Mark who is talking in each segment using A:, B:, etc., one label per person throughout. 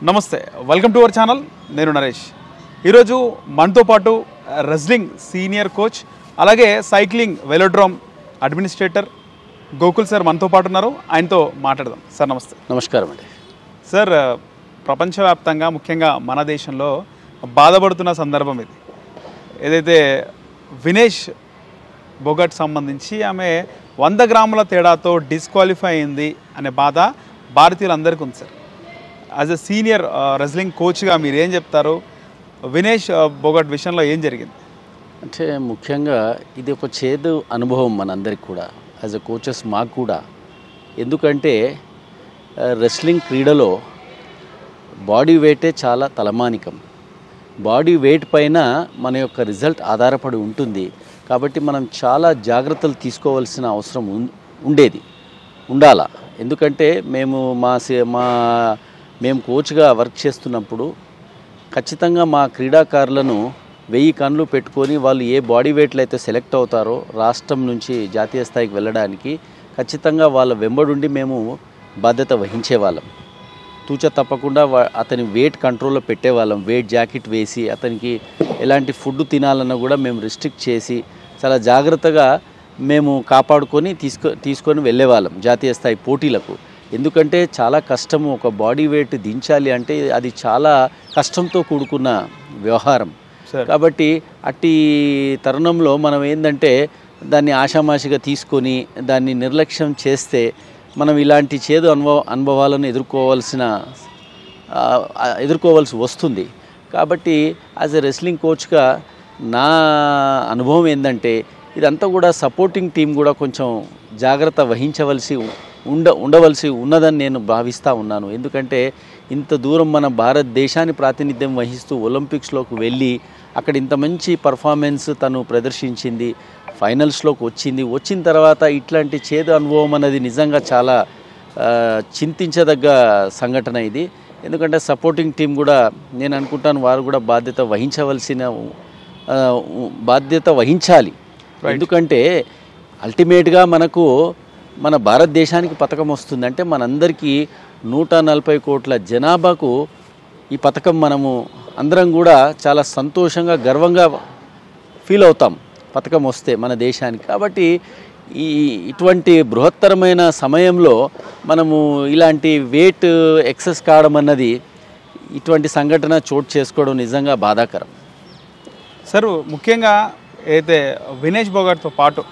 A: నమస్తే welcome to our channel నేను నరేష్ ఈరోజు మనతో పాటు రెజ్లింగ్ సీనియర్ కోచ్ అలాగే cycling velodrome administrator Gokul sir మనతో పాటు ఉన్నారు ఆయనతో మాట్లాడదాం సార్ నమస్తే
B: నమస్కారం అండి
A: సార్ ప్రపంచవ్యాప్తంగా ముఖ్యంగా మన దేశంలో బాధపడుతున్న సందర్భం ఇది ఏదైతే వినేష్ బొగట్ సంబంధించి ఆమె వంద గ్రాముల తేడాతో డిస్క్వాలిఫై అయింది అనే బాధ భారతీయులందరికీ ఉంది sir as a senior wrestling కోచ్గా మీరు ఏం చెప్తారు వినేష్ బొగట్ విషయంలో ఏం జరిగింది
B: అంటే ముఖ్యంగా ఇది ఒక చేదు అనుభవం మనందరికి కూడా యాజ్ అ కోచెస్ మాకు కూడా ఎందుకంటే రెస్లింగ్ క్రీడలో బాడీ వెయిటే చాలా తలమానికం బాడీ వెయిట్ పైన మన యొక్క రిజల్ట్ ఆధారపడి ఉంటుంది కాబట్టి మనం చాలా జాగ్రత్తలు తీసుకోవాల్సిన అవసరం ఉం- ఉండేది ఉండాలా ఎందుకంటే మేము మా సే- మా మేము కోచ్గా వర్క్ చేస్తున్నప్పుడు ఖచ్చితంగా మా క్రీడాకారులను వెయ్యి కళ్ళు పెట్టుకొని వాళ్ళు ఏ బాడీ వెయిట్లు అయితే సెలెక్ట్ అవుతారో రాష్ట్రం నుంచి జాతీయ స్థాయికి వెళ్ళడానికి ఖచ్చితంగా వాళ్ళ వెంబడుండి మేము బాధ్యత వహించేవాళ్ళం తూచ తప్పకుండా వా- అతని వెయిట్ కంట్రోల్లో పెట్టేవాళ్ళం వెయిట్ జాకెట్ వేసి అతనికి ఎలాంటి ఫుడ్ తినాలన్నా కూడా మేము రిస్ట్రిక్ట్ చేసి చాలా జాగ్రత్తగా మేము కాపాడుకొని తీసుకో తీసుకొని వెళ్ళేవాళ్ళం జాతీయ స్థాయి పోటీలకు ఎందుకంటే చాలా కష్టము ఒక బాడీ వెయిట్ దించాలి అంటే అది చాలా కష్టంతో కూడుకున్న వ్యవహారం
A: సార్
B: కాబట్టి అట్టి తరుణంలో మనం ఏంటంటే దాన్ని ఆషామాషిగా తీసుకొని దాన్ని నిర్లక్ష్యం చేస్తే మనం ఇలాంటి చేదు అనుభవ అనుభవాలను ఎదుర్కోవాల్సిన ఆ, ఆ, ఎదుర్కోవాల్సి వస్తుంది కాబట్టి యాజ్ ఎ రెస్లింగ్ కోచ్గా నా అనుభవం ఏంటంటే ఇదంతా కూడా సపోర్టింగ్ టీం కూడా కొంచెం జాగ్రత్త వహించవలసి ఉండ ఉండవలసి ఉన్నదని నేను భావిస్తూ ఉన్నాను ఎందుకంటే ఇంత దూరం మన భారతదేశాన్ని ప్రాతినిధ్యం వహిస్తూ ఒలింపిక్స్లోకి వెళ్ళి అక్కడ ఇంత మంచి పర్ఫార్మెన్స్ తను ప్రదర్శించింది ఫైనల్స్లోకి వచ్చింది వచ్చిన తర్వాత ఇట్లాంటి చేదు అనుభవం అనేది నిజంగా చాలా ఆ, చింతించదగ్గ సంఘటన ఇది ఎందుకంటే సపోర్టింగ్ టీం కూడా నేను అనుకుంటాను వారు కూడా బాధ్యత వహించవలసిన ఆ, బాధ్యత వహించాలి ఎందుకంటే అల్టిమేట్గా మనకు మన భారతదేశానికి పథకం వస్తుంది అంటే మనందరికీ నూట నలభై కోట్ల జనాభాకు ఈ పథకం మనము అందరం కూడా చాలా సంతోషంగా గర్వంగా ఫీల్ అవుతాం పథకం వస్తే మన దేశానికి కాబట్టి ఈ ఇటువంటి బృహత్తరమైన సమయంలో మనము ఇలాంటి వెయిట్ ఎక్సెస్ కావడం అన్నది ఇటువంటి సంఘటన చోటు చేసుకోవడం నిజంగా బాధాకరం
A: సార్ ముఖ్యంగా అయితే వినేష్ బొగట్తో పాటు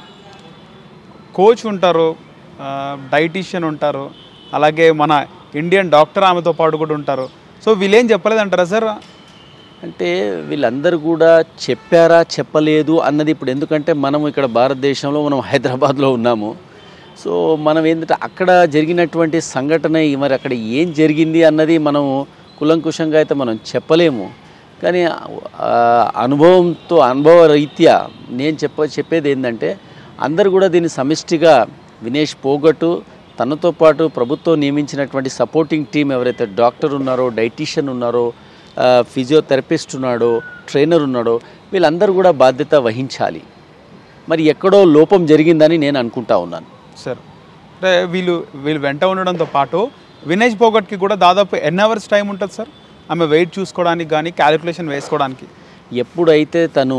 A: కోచ్ ఉంటారు డైటీషియన్ ఉంటారు అలాగే మన ఇండియన్ డాక్టర్ ఆమెతో పాటు కూడా ఉంటారు సో వీళ్ళేం చెప్పలేదంటారా సార్
B: అంటే వీళ్ళందరూ కూడా చెప్పారా చెప్పలేదు అన్నది ఇప్పుడు ఎందుకంటే మనం ఇక్కడ భారతదేశంలో మనం హైదరాబాద్లో ఉన్నాము సో మనం ఏంటంటే అక్కడ జరిగినటువంటి సంఘటన మరి అక్కడ ఏం జరిగింది అన్నది మనం కులంకుశంగా అయితే మనం చెప్పలేము కానీ ఆ, అనుభవంతో అనుభవ రీత్యా నేను చెప్ప చెప్పేది ఏంటంటే అందరూ కూడా దీన్ని సమిష్టిగా వినేష్ పోగొట్టు తనతో పాటు ప్రభుత్వం నియమించినటువంటి సపోర్టింగ్ టీం ఎవరైతే డాక్టర్ ఉన్నారో డైటీషియన్ ఉన్నారో ఆ, ఫిజియోథెరపిస్ట్ ఉన్నాడో ట్రైనర్ ఉన్నాడో వీళ్ళందరూ కూడా బాధ్యత వహించాలి మరి ఎక్కడో లోపం జరిగిందని నేను అనుకుంటా ఉన్నాను
A: సార్ అంటే వీళ్ళు వీళ్ళు వెంట ఉండడంతో పాటు వినేష్ బోగట్కి కూడా దాదాపు ఎన్ అవర్స్ టైం ఉంటుంది సార్ ఆమె వెయిట్ చూసుకోవడానికి కానీ క్యాలిక్యులేషన్ వేసుకోవడానికి
B: ఎప్పుడైతే తను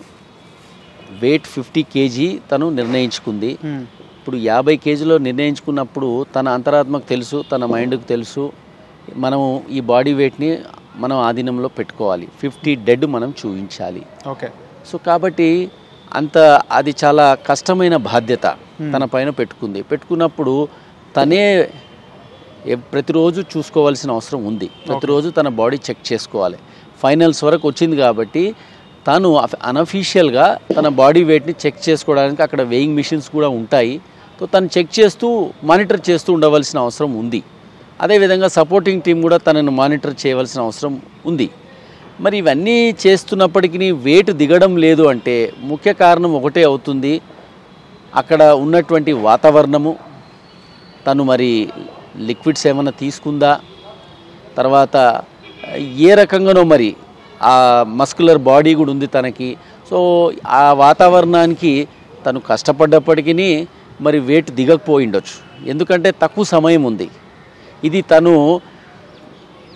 B: వెయిట్ ఫిఫ్టీ కేజీ తను నిర్ణయించుకుంది ఇప్పుడు యాభై కేజీలో నిర్ణయించుకున్నప్పుడు తన అంతరాత్మకు తెలుసు తన మైండ్కి తెలుసు మనము ఈ బాడీ వెయిట్ని మనం ఆధీనంలో పెట్టుకోవాలి ఫిఫ్టీ డెడ్ మనం చూపించాలి
A: ఓకే
B: సో కాబట్టి అంత అది చాలా కష్టమైన బాధ్యత తన పైన పెట్టుకుంది పెట్టుకున్నప్పుడు తనే ఎ- ప్రతిరోజు చూసుకోవాల్సిన అవసరం ఉంది ప్రతిరోజు తన బాడీ చెక్ చేసుకోవాలి ఫైనల్స్ వరకు వచ్చింది కాబట్టి తను అనఫీషియల్గా తన బాడీ వెయిట్ని చెక్ చేసుకోవడానికి అక్కడ వెయింగ్ మిషన్స్ కూడా ఉంటాయి సో తను చెక్ చేస్తూ మానిటర్ చేస్తూ ఉండవలసిన అవసరం ఉంది అదేవిధంగా సపోర్టింగ్ టీం కూడా తనను మానిటర్ చేయవలసిన అవసరం ఉంది మరి ఇవన్నీ చేస్తున్నప్పటికీ వెయిట్ దిగడం లేదు అంటే ముఖ్య కారణం ఒకటే అవుతుంది అక్కడ ఉన్నటువంటి వాతావరణము తను మరి లిక్విడ్స్ ఏమైనా తీసుకుందా తర్వాత ఏ రకంగానో మరి ఆ మస్కులర్ బాడీ కూడా ఉంది తనకి సో ఆ వాతావరణానికి తను కష్టపడ్డప్పటికీ మరి వెయిట్ దిగకపోయి ఉండొచ్చు ఎందుకంటే తక్కువ సమయం ఉంది ఇది తను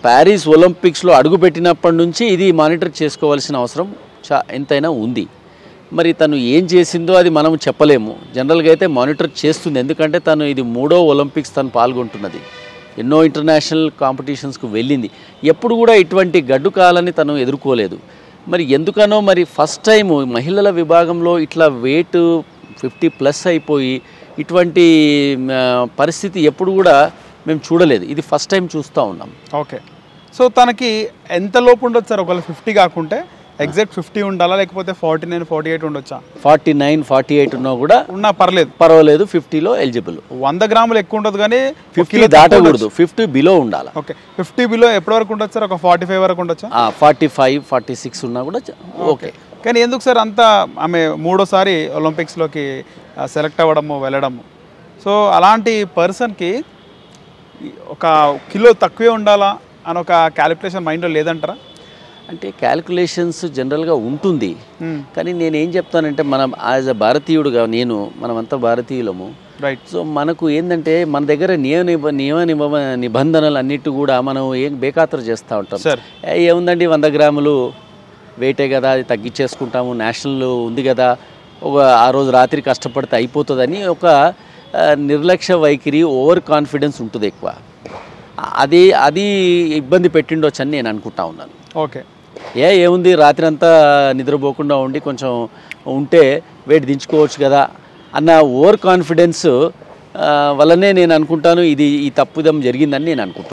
B: ప్యారిస్ ఒలింపిక్స్లో అడుగుపెట్టినప్పటి నుంచి ఇది మానిటర్ చేసుకోవాల్సిన అవసరం చా ఎంతైనా ఉంది మరి తను ఏం చేసిందో అది మనం చెప్పలేము జనరల్గా అయితే మానిటర్ చేస్తుంది ఎందుకంటే తను ఇది మూడో ఒలింపిక్స్ తను పాల్గొంటున్నది ఎన్నో ఇంటర్నేషనల్ కాంపిటీషన్స్కు వెళ్ళింది ఎప్పుడు కూడా ఇటువంటి గడ్డు కాలని తను ఎదుర్కోలేదు మరి ఎందుకనో మరి ఫస్ట్ టైం మహిళల విభాగంలో ఇట్లా వెయిట్ ఫిఫ్టీ ప్లస్ అయిపోయి ఇటువంటి ఆ, పరిస్థితి ఎప్పుడు కూడా మేము చూడలేదు ఇది ఫస్ట్ టైం చూస్తూ ఉన్నాం
A: ఓకే సో తనకి ఎంత లోపు ఉండొచ్చు సార్ ఒకవేళ ఫిఫ్టీ కాకుంటే ఎగ్జాక్ట్ ఫిఫ్టీ ఉండాలా లేకపోతే ఫార్టీ నైన్ ఫార్టీ ఎయిట్ ఉండొచ్చా
B: ఫార్టీ నైన్ ఫార్టీ ఎయిట్ ఉన్నా కూడా
A: ఉన్నా పర్లేదు
B: పర్వాలేదు ఫిఫ్టీలో ఎలిజిబుల్
A: వంద గ్రాములు ఎక్కువ ఉండదు కానీ
B: ఫిఫ్టీ దాటకూడదు ఫిఫ్టీ బిలో ఉండాలి
A: ఓకే ఫిఫ్టీ బిలో ఎప్పటి వరకు ఉండొచ్చు సార్ ఒక ఫార్టీ ఫైవ్ వరకు ఉండొచ్చా
B: ఫార్టీ ఫైవ్ ఫార్టీ సిక్స్ ఉన్నా కూడా చ- ఓకే
A: కానీ ఎందుకు సార్ అంత ఆమె మూడోసారి ఒలింపిక్స్లోకి సెలెక్ట్ అవ్వడము వెళ్ళడము సో అలాంటి పర్సన్కి ఒక కిలో తక్కువే ఉండాలా అని ఒక క్యాలిక్యులేషన్ మైండ్లో లేదంటారా
B: అంటే క్యాల్కులేషన్స్ జనరల్గా ఉంటుంది
A: మ్మ్.
B: కానీ నేను ఏం చెప్తానంటే మనం యాజ్ అ భారతీయుడుగా నేను మనమంతా భారతీయులము
A: రైట్
B: సో మనకు ఏంటంటే మన దగ్గర నియమ నిబ నియమ నిబ నిబంధనలు అన్నిటి కూడా మనం ఏం బేఖాతరు చేస్తూ ఉంటాం
A: సార్
B: ఏ, ఏముందండి వంద గ్రాములు వెయిటే కదా అది తగ్గించేసుకుంటాము నేషనల్ ఉంది కదా ఒక ఆ రోజు రాత్రి కష్టపడితే అయిపోతుందని ఒక ఆ, నిర్లక్ష్య వైఖరి ఓవర్ కాన్ఫిడెన్స్ ఉంటుంది ఎక్కువ అది అది ఇబ్బంది పెట్టిండొచ్చు అని నేను అనుకుంటా ఉన్నాను
A: ఓకే
B: ఏ ఏముంది రాత్రి అంతా నిద్రపోకుండా ఉండి కొంచెం ఉంటే వెయిట్ దించుకోవచ్చు కదా అన్న ఓవర్ కాన్ఫిడెన్స్ వల్లనే నేను అనుకుంటాను ఇది ఈ తప్పుదం జరిగిందని నేను అనుకుంటాను